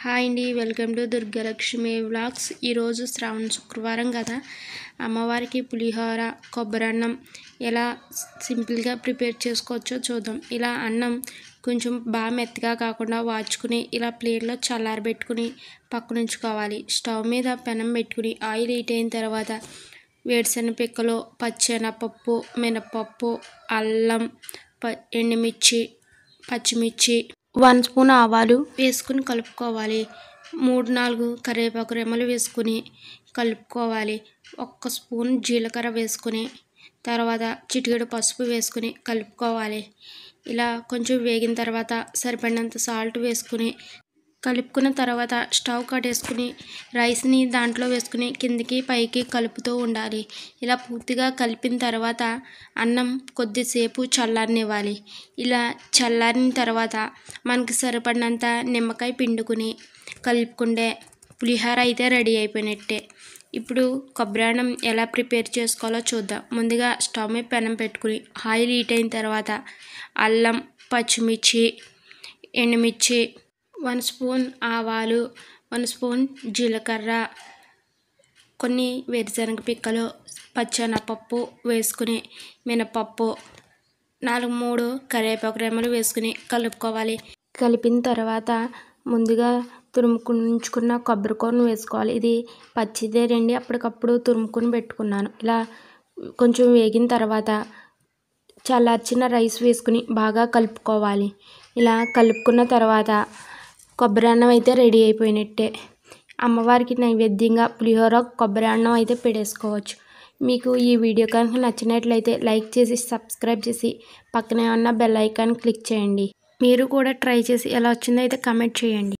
hi అండి welcome to దుర్గలక్ష్మి vlogs ఈరోజు శ్రావణ శుక్రవారం కదా అమ్మవారికి పులిహోర కొబ్బరన్నం ఎలా సింపుల్గా ప్రిపేర్ చేసుకోవచ్చో చూద్దాం ఇలా అన్నం కొంచెం బాగా మెత్తగా కాకుండా వాచుకుని ఇలా ప్లేట్లో చల్లారబెట్టుకుని పక్కన ఉంచుకోవాలి స్టవ్ మీద పెనం పెట్టుకుని ఆయిల్ హీట్ అయిన తర్వాత వేరుశెనగ పిక్కలు పచ్చెనపప్పు మినపప్పు అల్లం ప ఎండుమిర్చి పచ్చిమిర్చి వన్ స్పూన్ ఆవాలు వేసుకుని కలుపుకోవాలి మూడు నాలుగు కరివేపాకు రెమ్మలు వేసుకుని కలుపుకోవాలి ఒక్క స్పూన్ జీలకర్ర వేసుకుని తర్వాత చిటికెడు పసుపు వేసుకుని కలుపుకోవాలి ఇలా కొంచెం వేగిన తర్వాత సరిపడినంత సాల్ట్ వేసుకుని కలుపుకున్న తర్వాత స్టవ్ కట్టేసుకుని రైస్ని దాంట్లో వేసుకుని కిందికి పైకి కలుపుతూ ఉండాలి ఇలా పూర్తిగా కలిపిన తర్వాత అన్నం కొద్దిసేపు చల్లారనివ్వాలి ఇలా చల్లారిన తర్వాత మనకి సరిపడినంత నిమ్మకాయ పిండుకుని కలుపుకుంటే పులిహోర అయితే రెడీ అయిపోయినట్టే ఇప్పుడు కొబ్బరి అన్నం ఎలా ప్రిపేర్ చేసుకోవాలో చూద్దాం ముందుగా స్టవ్ మీద పెనం పెట్టుకుని ఆయిల్ హీట్ అయిన తర్వాత అల్లం పచ్చిమిర్చి ఎండుమిర్చి వన్ స్పూన్ ఆవాలు వన్ స్పూన్ జీలకర్ర కొన్ని వేరుశనగ పిక్కలు పచ్చెనపప్పు వేసుకుని మినపప్పు నాలుగు మూడు కరివేపాకు రెమ్మలు వేసుకుని కలుపుకోవాలి కలిపిన తర్వాత ముందుగా తురుముకుని ఉంచుకున్న కొబ్బరికూరను వేసుకోవాలి ఇది పచ్చిదే రండి అప్పటికప్పుడు తురుముకుని పెట్టుకున్నాను ఇలా కొంచెం వేగిన తర్వాత చల్లార్చిన రైస్ వేసుకుని బాగా కలుపుకోవాలి ఇలా కలుపుకున్న తర్వాత కొబ్బరి అన్నం అయితే రెడీ అయిపోయినట్టే అమ్మవారికి నైవేద్యంగా పులిహోర కొబ్బరి అన్నం అయితే పెడేసుకోవచ్చు మీకు ఈ వీడియో కనుక నచ్చినట్లయితే లైక్ చేసి సబ్స్క్రైబ్ చేసి పక్కనే ఉన్న బెల్ ఐకాన్ క్లిక్ చేయండి మీరు కూడా ట్రై చేసి ఎలా వచ్చిందో అయితే కమెంట్ చేయండి